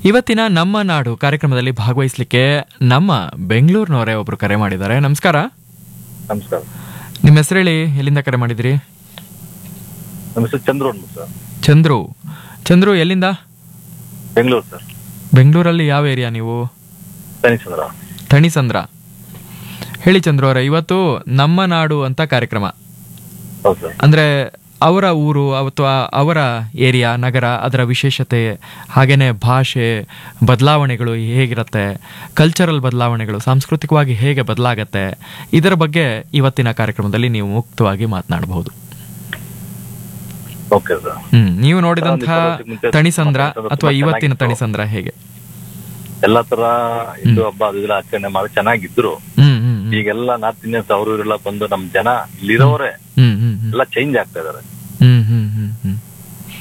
ಇವತ್ತಿನ ನಮ್ಮ ನಾಡು ಕಾರ್ಯಕ್ರಮದಲ್ಲಿ ಭಾಗವಹಿಸಲಿಕ್ಕೆ ನಮ್ಮ ಬೆಂಗಳೂರಿನವರೇ ಒಬ್ರು ಕರೆ ಮಾಡಿದ್ದಾರೆ ನಮಸ್ಕಾರ ನಮಸ್ಕಾರ ನಿಮ್ಮ ಹೆಸರು ಹೇಳಿ ಎಲ್ಲಿಂದ ಕರೆ ಮಾಡಿದಿರಿ ನಮ್ಮ ಹೆಸರು ಚಂದ್ರು ಅಂದ್ಬಿಟ್ಟು ಸರ್ ಚಂದ್ರು ಚಂದ್ರು ಎಲ್ಲಿಂದ ಬೆಂಗಳೂರು ಸರ್ ಬೆಂಗಳೂರಲ್ಲಿ ಯಾವ ಏರಿಯಾ ನೀವು ತನಿಚಂದ್ರ ತಣಿಸಂದ್ರ ಹೇಳಿ ಚಂದ್ರು ಅವರೇ ಇವತ್ತು ನಮ್ಮ ನಾಡು ಅಂತ ಕಾರ್ಯಕ್ರಮ ಹೌದು ಸರ್ ಅಂದ್ರೆ ಅವರ ಊರು ಅಥವಾ ಅವರ ಏರಿಯಾ ನಗರ ಅದರ ವಿಶೇಷತೆ ಹಾಗೇನೆ ಭಾಷೆ ಬದಲಾವಣೆಗಳು ಹೇಗಿರುತ್ತೆ ಕಲ್ಚರಲ್ ಬದಲಾವಣೆಗಳು ಸಾಂಸ್ಕೃತಿಕವಾಗಿ ಹೇಗೆ ಬದಲಾಗತ್ತೆ ಇದರ ಬಗ್ಗೆ ಇವತ್ತಿನ ಕಾರ್ಯಕ್ರಮದಲ್ಲಿ ನೀವು ಮುಕ್ತವಾಗಿ ಮಾತನಾಡಬಹುದು ಓಕೆ ಸರ್ ಹ್ಮ್ ನೀವು ನೋಡಿದಂತಹ ಒಂದು ಇಪ್ಪತ್ತು ಮುಂಚೆ ತಣಿಸಂದ್ರ ತುಂಬಾ ಅಥವಾ ಇವತ್ತಿನ ಚೆನ್ನಾಗಿತ್ತು. ತಣಿಸಂದ್ರ ಹೇಗೆ ಎಲ್ಲಾ ತರ ಹಿಂದೂ ಹಬ್ಬ ಅದು ಇದೆಲ್ಲ ಆಚರಣೆ ಮಾಡಿ ಚೆನ್ನಾಗಿದ್ರು ಹ್ಮ್ ಹ್ಮ್ ಹ್ಮ್. ಈಗೆಲ್ಲ ನಾರ್ತ್ ಇಂಡಿಯನ್ಸ್ ಅವರು ಇವರೆಲ್ಲ ಬಂದು ನಮ್ ಜನ ಇಲ್ಲಿರೋರೆ ಹ್ಮ್ ಹ್ಮ್ ಹ್ಮ್ ಎಲ್ಲ ಚೇಂಜ್ ಆಗ್ತಾ ಇದಾರೆ ಹ್ಮ್ ಹ್ಮ್ ಹ್ಮ್